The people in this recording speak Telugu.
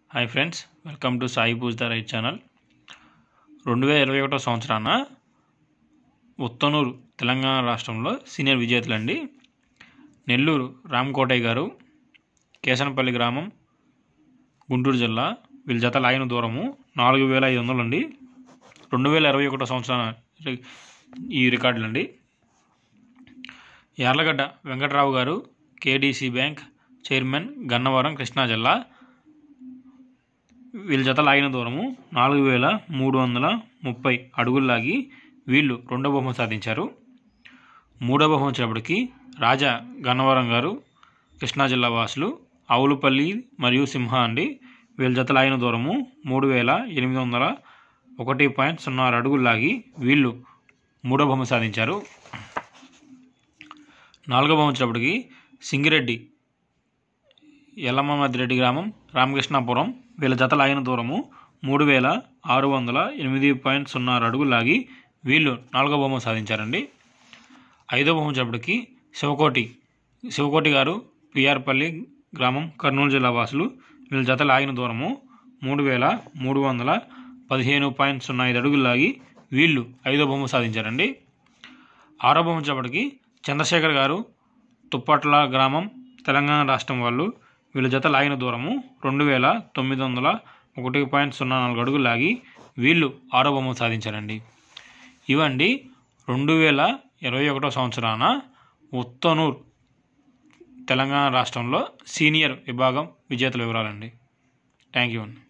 hi friends welcome to Sai Pooj the right channel రెండు వేల ఇరవై ఒకటో సంవత్సరాన ఉత్తనూరు తెలంగాణ రాష్ట్రంలో సీనియర్ విజేతలండి నెల్లూరు రామకోటయ్య గారు కేసనపల్లి గ్రామం గుంటూరు జిల్లా వీళ్ళ జత లాగిన దూరము నాలుగు వేల ఐదు వందలు అండి రెండు వేల ఇరవై ఒకటో సంవత్సరాన రి- ఈ రికార్డులు అండి యార్లగడ్డ వెంకట్రావు గారు KDC bank chairman Gannavaram Krishna జిల్లా వీళ్ళ జత లాగిన దూరము నాలుగు వేల మూడు వందల ముప్పై అడుగులు లాగి వీళ్ళు రెండో బహుమతి సాధించారు మూడో బహుమతి వచ్చేటప్పటికి రాజా గన్నవరం గారు కృష్ణా జిల్లా వాసులు ఆవులపల్లి మరియు సింహ అండి వీళ్ళ జత లాగిన దూరము మూడు వేల ఎనిమిది వందల ఒకటి పాయింట్ సున్నా ఆరు అడుగులు లాగి వీళ్ళు మూడో బహుమతి సాధించారు నాలుగో బహుమతి వచ్చేటప్పటికి సింగిరెడ్డి ఎల్లమ్మమద్రెడ్డి గ్రామం రామకృష్ణాపురం వీళ్ళ జత లాగిన దూరము మూడు వేల ఆరు వందల ఎనిమిది పాయింట్ సున్నా ఆరు అడుగులు లాగి వీళ్ళు నాలుగో బహుమతి సాధించారండి ఐదో బహుమతి వచ్చేటప్పటికి శివకోటి శివకోటి గారు పిఆర్పల్లి గ్రామం కర్నూలు జిల్లా వాసులు వీళ్ళ జత లాగిన దూరము మూడు వేల మూడు వందల పదిహేను పాయింట్ సున్నా ఐదు అడుగులు లాగి వీళ్ళు ఐదో బహుమతి సాధించారండి ఆరో బహుమతి వచ్చేటప్పటికి చంద్రశేఖర్ గారు తుప్పట్ల గ్రామం తెలంగాణ రాష్ట్రం వాళ్ళు వీళ్ళ జత లాగిన దూరము రెండు వేల తొమ్మిది వందల ఒకటి పాయింట్ సున్నా నాలుగు అడుగులు లాగి వీళ్ళు ఆరో బహుమతి సాధించారండి ఇవండి రెండు వేల ఇరవై ఒకటో సంవత్సరాన ఉత్తనూర్ తెలంగాణ రాష్ట్రంలో సీనియర్ విభాగం విజేతల వివరాలండి థ్యాంక్ యూ అండి